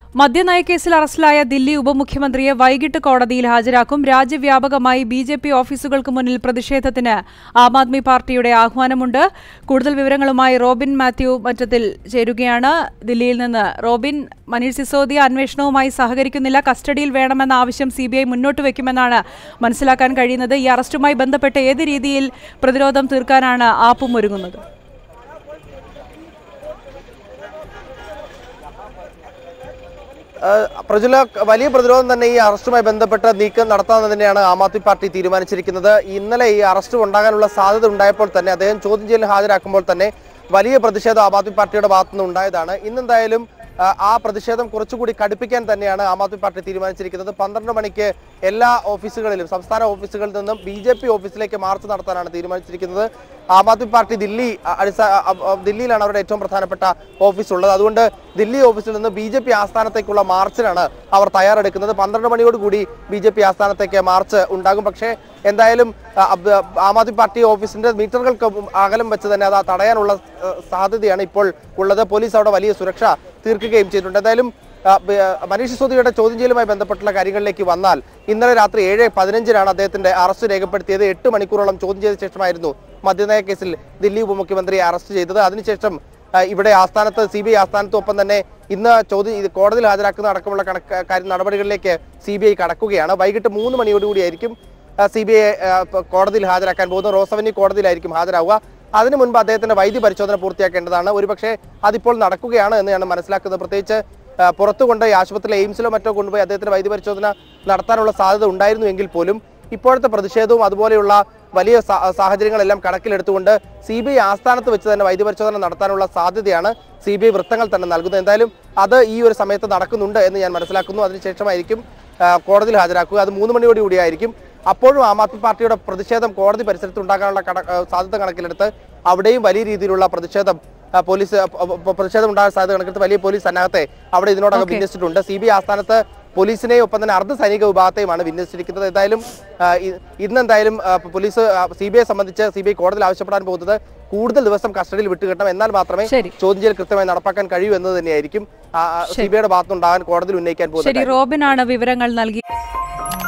മദ്യനയക്കേസിൽ അറസ്റ്റിലായ ദില്ലി ഉപമുഖ്യമന്ത്രിയെ വൈകിട്ട് കോടതിയിൽ ഹാജരാക്കും രാജ്യവ്യാപകമായി ബി ജെ പി ഓഫീസുകൾക്ക് മുന്നിൽ പ്രതിഷേധത്തിന് ആം ആദ്മി പാർട്ടിയുടെ ആഹ്വാനമുണ്ട് കൂടുതൽ വിവരങ്ങളുമായി റോബിൻ മാത്യു മറ്റത്തിൽ ചേരുകയാണ് ദില്ലിയിൽ നിന്ന് റോബിൻ മനീഷ് സിസോദിയ അന്വേഷണവുമായി സഹകരിക്കുന്നില്ല കസ്റ്റഡിയിൽ വേണമെന്ന ആവശ്യം സി മുന്നോട്ട് വയ്ക്കുമെന്നാണ് മനസ്സിലാക്കാൻ കഴിയുന്നത് ഈ അറസ്റ്റുമായി ബന്ധപ്പെട്ട് ഏത് രീതിയിൽ പ്രതിരോധം തീർക്കാനാണ് ആപ്പും ഒരുങ്ങുന്നത് ഏഹ് പ്രജുല വലിയ പ്രതിരോധം തന്നെ ഈ അറസ്റ്റുമായി ബന്ധപ്പെട്ട് നീക്കം നടത്താൻ തന്നെയാണ് ആം ആദ്മി പാർട്ടി തീരുമാനിച്ചിരിക്കുന്നത് ഇന്നലെ ഈ അറസ്റ്റ് ഉണ്ടാകാനുള്ള സാധ്യത ഉണ്ടായപ്പോൾ തന്നെ അദ്ദേഹം ചോദ്യം ചെയ്യലിന് ഹാജരാക്കുമ്പോൾ തന്നെ വലിയ പ്രതിഷേധം ആം ആദ്മി പാർട്ടിയുടെ ഭാഗത്തുനിന്ന് ഉണ്ടായതാണ് ഇന്നെന്തായാലും ആ, ആ പ്രതിഷേധം കുറച്ചുകൂടി കടുപ്പിക്കാൻ തന്നെയാണ് ആം ആദ്മി പാർട്ടി തീരുമാനിച്ചിരിക്കുന്നത് പന്ത്രണ്ട് മണിക്ക് എല്ലാ ഓഫീസുകളിലും സംസ്ഥാന ഓഫീസുകളിൽ നിന്നും ബി ജെ പി ഓഫീസിലേക്ക് മാർച്ച് നടത്താനാണ് തീരുമാനിച്ചിരിക്കുന്നത് ആം ആദ്മി പാർട്ടി ദില്ലി അ- അടിസ്ഥാ- അ- അ- ദില്ലിയിലാണ് അവരുടെ ഏറ്റവും പ്രധാനപ്പെട്ട ഓഫീസ് ഉള്ളത് അതുകൊണ്ട് ദില്ലി ഓഫീസിൽ നിന്ന് ബി ജെ പി ആസ്ഥാനത്തേക്കുള്ള മാർച്ചിനാണ് അവർ തയ്യാറെടുക്കുന്നത് പന്ത്രണ്ട് മണിയോടുകൂടി ബി ജെ പി ആസ്ഥാനത്തേക്ക് മാർച്ച് ഉണ്ടാകും പക്ഷേ എന്തായാലും അ, അബ്, ആം ആദ്മി പാർട്ടി ഓഫീസിന്റെ മീറ്ററുകൾക്ക് അകലം വെച്ച് തന്നെ അത് തടയാനുള്ള അ, സാധ്യതയാണ് ഇപ്പോൾ ഉള്ളത് പോലീസ് അവിടെ വലിയ സുരക്ഷ തീർക്കുകയും ചെയ്തിട്ടുണ്ട് എന്തായാലും ആ, ബ- മനീഷ് സിസോദിയുടെ ചോദ്യം ചെയ്യലുമായി ബന്ധപ്പെട്ടുള്ള കാര്യങ്ങളിലേക്ക് വന്നാൽ ഇന്നലെ രാത്രി ഏഴ് പതിനഞ്ചിനാണ് അദ്ദേഹത്തിന്റെ അറസ്റ്റ് രേഖപ്പെടുത്തിയത് എട്ട് മണിക്കൂറോളം ചോദ്യം ചെയ്ത ശേഷമായിരുന്നു മദ്യനയ കേസിൽ ദില്ലി ഉപമുഖ്യമന്ത്രിയെ അറസ്റ്റ് ചെയ്തത് അതിനുശേഷം ആ, ഇവിടെ ആസ്ഥാനത്ത് സി ബി ഐ ആസ്ഥാനത്തൊപ്പം തന്നെ ഇന്ന് ചോദ്യം ഇത് കോടതിയിൽ ഹാജരാക്കുന്ന അടക്കമുള്ള കണക്ക് കാര്യം നടപടികളിലേക്ക് സി ബി ഐ കടക്കുകയാണ് വൈകിട്ട് മൂന്ന് മണിയോടുകൂടിയായിരിക്കും സി ബി ഐ കോടതിയിൽ ഹാജരാക്കാൻ പോകുന്നത് റോസ് അവന്യൂ കോടതിയിലായിരിക്കും ഹാജരാവുക അതിനു മുൻപ് അദ്ദേഹത്തിന്റെ വൈദ്യ പരിശോധന പൂർത്തിയാക്കേണ്ടതാണ് ഒരുപക്ഷെ അതിപ്പോൾ നടക്കുകയാണ് എന്ന് ഞാൻ മനസ്സിലാക്കുന്നത് പ്രത്യേകിച്ച് ആ, പുറത്തു കൊണ്ടുപോയി ആശുപത്രിയിലെ എയിംസിലോ മറ്റോ കൊണ്ടുപോയി അദ്ദേഹത്തിന് വൈദ്യ പരിശോധന നടത്താനുള്ള സാധ്യത ഉണ്ടായിരുന്നു എങ്കിൽ പോലും ഇപ്പോഴത്തെ പ്രതിഷേധവും അതുപോലെയുള്ള വലിയ സാ- സാഹചര്യങ്ങളെല്ലാം കണക്കിലെടുത്തുകൊണ്ട് സി ബി ഐ ആസ്ഥാനത്ത് വെച്ച് തന്നെ വൈദ്യപരിശോധന നടത്താനുള്ള സാധ്യതയാണ് സി ബി ഐ വൃത്തങ്ങൾ തന്നെ നൽകുന്നത് എന്തായാലും അത് ഈ ഒരു സമയത്ത് നടക്കുന്നുണ്ട് എന്ന് ഞാൻ മനസ്സിലാക്കുന്നു അതിനുശേഷമായിരിക്കും ആ, കോടതിയിൽ ഹാജരാക്കുക അത് മൂന്ന് മണിയോട് കൂടിയായിരിക്കും അപ്പോഴും ആം ആദ്മി പാർട്ടിയുടെ പ്രതിഷേധം കോടതി പരിസരത്ത് ഉണ്ടാകാനുള്ള കണ- ആ, സാധ്യത കണക്കിലെടുത്ത് അവിടെയും വലിയ രീതിയിലുള്ള പ്രതിഷേധം ആ, പോലീസ് ആ, പ- പ്രതിഷേധം ഉണ്ടാകാൻ സാധ്യത കണക്കെടുത്ത് വലിയ പോലീസ് സന്നാഹത്തെ അവിടെ ഇതിനോടകം Okay. വിന്യസിച്ചിട്ടുണ്ട് സി ബി ഐ ആസ്ഥാനത്ത് പോലീസിനെയും ഒപ്പം തന്നെ അർദ്ധ സൈനിക വിഭാഗത്തെയുമാണ് വിന്യസിച്ചിരിക്കുന്നത് എന്തായാലും ആ, ഇ- ഇന്നെന്തായാലും ആ, പോലീസ് സി ബി ഐ സംബന്ധിച്ച് സി ബി ഐ കോടതിയിൽ ആവശ്യപ്പെടാൻ പോകുന്നത് കൂടുതൽ ദിവസം കസ്റ്റഡിയിൽ വിട്ടുകിട്ടണം എന്നാൽ മാത്രമേ ശരി. ചോദ്യം ചെയ്യൽ കൃത്യമായി നടപ്പാക്കാൻ കഴിയൂ എന്ന് തന്നെയായിരിക്കും സി ബി ഐയുടെ ഭാഗത്തുനിന്നുണ്ടാകാൻ കോടതിയിൽ ഉന്നയിക്കാൻ ശരി പോകുന്നത് റോബിനാണ് വിവരങ്ങൾ നൽകി